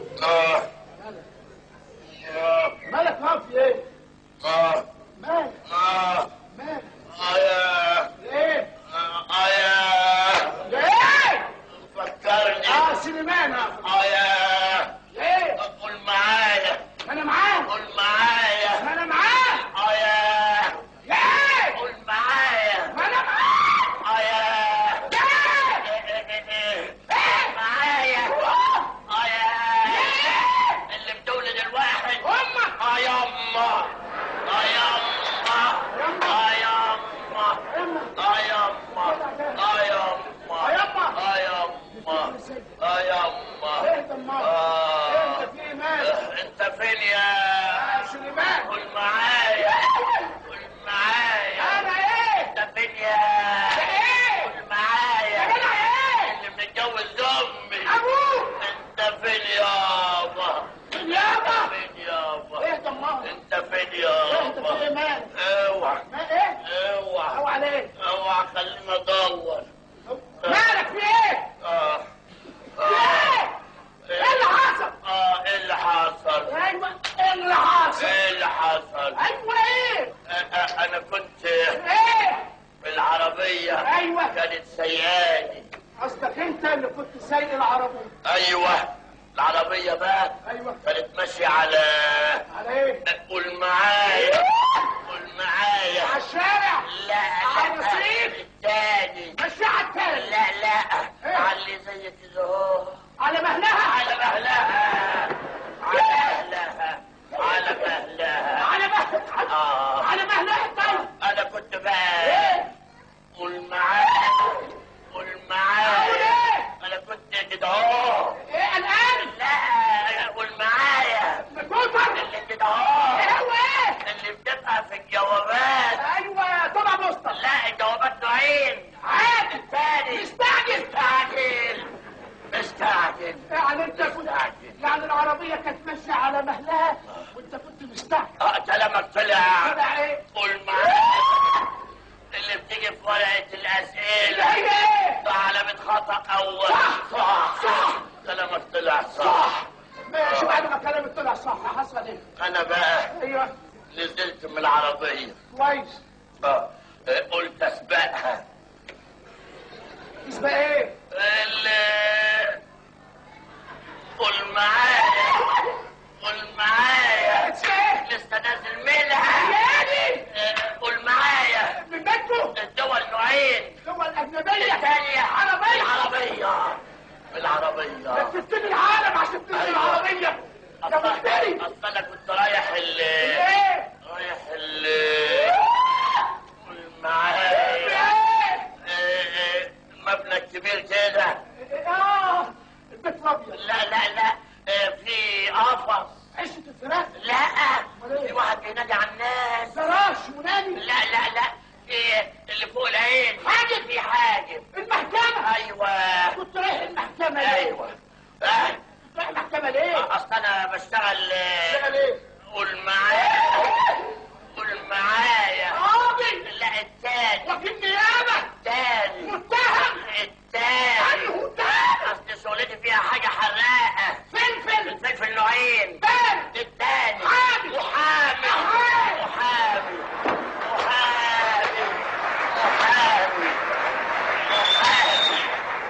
اه يا مالك ما في ايه اه مالك اه مالك اه يا ايه اه يا ايه فكرني اه سليمان آه. اه يا ايه قول معايا ما انا معاه قول معايا ما انا معاه اه يا ايه قول معايا ما انا معاه اه يا ايه معايا اه يا اللي بتولد الواحد امك اه يما اه يما اه يما اه يما اه يما يا يما. اه يما اه يما ايه ده امال آه. ايه انت في ايه مالك انت فين يا يا سليمان قول معايا قول معايا انا ايه انت فين يا ايه قول معايا يا جدع ايه اللي متجوز امي ابوك انت فين يابا يابا فين يابا ايه ده امال انت فين ايه انت في ايه يابا مالك اوعى ما ايه اوعى او عليك اوعى خلينا ادور مالك في ايه اه في ايه ايه اللي حصل اه ايه اللي حصل ايوه ايه اللي حصل ايه اللي حصل ايوه ايه آه، آه، انا كنت ايه في العربية ايوه كانت سيئاني قصدك انت اللي كنت سايق العربية ايوه العربية بقى ايوه كانت ماشية على على ايه قول معايا قول معايا على الشارع لا على لا الرصيف؟ التاني مشي على التاني لا لا إيه؟ على اللي زي كده اهو على مهلها على مهلها على مهلها على مهلها على مهلها آه. على مهلها طيب انا كنت بقى ايه قول معايا قول أقول معايا إيه؟ انا كنت كده اهو ايه قلقان لا قول معايا بتوتر اللي كده اهو ايه هو ايه اللي بتبقى في الجوابات ايوه طبعا مسطر لا الجوابات نوعين عادي الثاني مستعجل مستعجل مستعجل يعني انت كنت مستعجل يعني العربية كانت ماشية على مهلها وانت كنت مستعجل اه كلامك طلع طلع ايه؟ قول معايا اللي بتيجي في ورقة اللي الأسئلة هي ايه؟ علامة خطأ أول صح. صح صح. كلامك طلع صح صح ماشي بعد ما كلامك طلع صح حصل ايه؟ أنا بقى ايوه نزلت من العربية كويس اه قلت أسبقها اسمها ايه؟ اللي قول معايا قول معايا اسمها ايه؟ لسه نازل منها يعني آه، قول معايا من بيتكم الدول نوعين هو الأجنبية الثانية عربية العربية العربية تبتدي العالم عشان تنزل أيوة. العربية يا مفتري أصل أنا كنت رايح ال ايه؟ رايح ال قول معايا ايه؟ آه، آه، المبنى الكبير كده اه البيت الابيض لا لا لا آه، في قفص عشة الفراخ لا في واحد بينادي على الناس فراش منادي لا لا لا في اللي فوق العين حاجب في حاجب المحكمة ايوه كنت رايح المحكمة ليه؟ ايوه آه، كنت رايح المحكمة ليه؟ اصل انا بشتغل آه، اشتغل ايه؟ قول معايا قول معايا قاضي لا التاني وكيل نيابة التاني متهم التاني عنه متهم اصل شغلتي فيها حاجة حراقة فلفل الفلفل نوعين بارد التاني محامي. محامي محامي. محامي محامي محامي محامي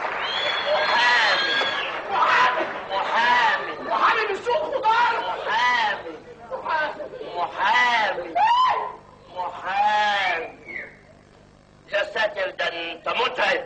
محامي محامي محامي محامي من سوق خضار محامي محامي محامي محامي يا ساتر ده انت متعب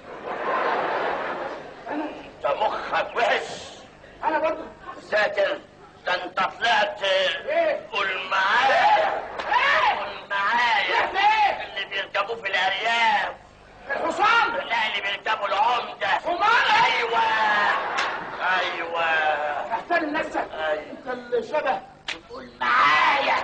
انا انت مخك وحش انا برضه ساتر ده انت طلعت ايه؟ قول معايا ايه؟ قول معايا رحت ايه؟ اللي بيركبوه في الارياف الحصان لا اللي بيركبوا العمده حمار ايوه ايوه احترم نفسك أيوة. انت الشبه قول معايا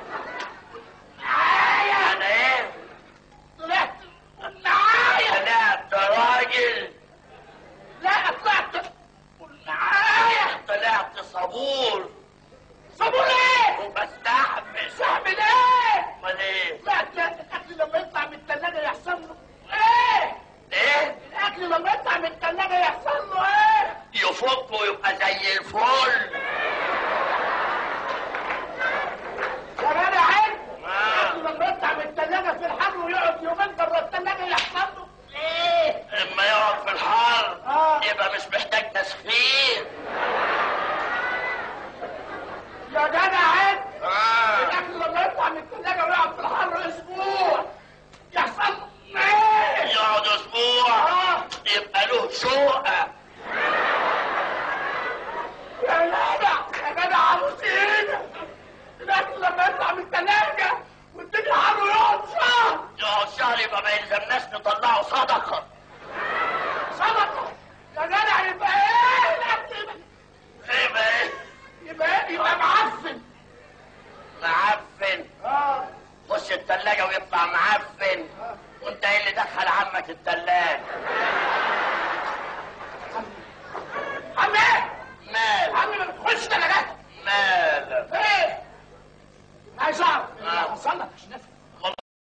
معايا انا ايه طلعت معايا طلعت راجل لا طلعت معايا طلعت صبور صابون ايه؟ وبستحمل صاحب ايه؟ امال ايه طلعت الاكل لما يطلع من الثلاجه يحصل له ايه؟ ايه الاكل لما يطلع من الثلاجه يحصل له ايه؟ يفك ويبقى زي الفل يا جدع عين آه. لما يطلع من الثلاجه في الحر ويقعد يومين بره الثلاجه يحصل له ليه؟ لما يقعد في الحر آه. يبقى مش محتاج تسخين يا جدع عين آه. الاكل لما يطلع من الثلاجه ويقعد في الحر اسبوع يحصل له ايه؟ يقعد اسبوع آه. يبقى له شقه يا جدع يا جدع عروس ايه الاكل لما يطلع من الثلاجه والدنيا حر ويقعد شهر يقعد شهر يبقى ما يلزمناش نطلعه صدقه صدقه يا جدع يبقى ايه الاكل يبقى يبقى ايه يبقى ايه يبقى معفن معفن اه خش التلاجة ويطلع معفن وانت ايه اللي دخل عمك التلاجة عم ايه مال عم ما بتخش ثلاجات مال ايه عايز اعرف آه. حصل لك عشان نفهم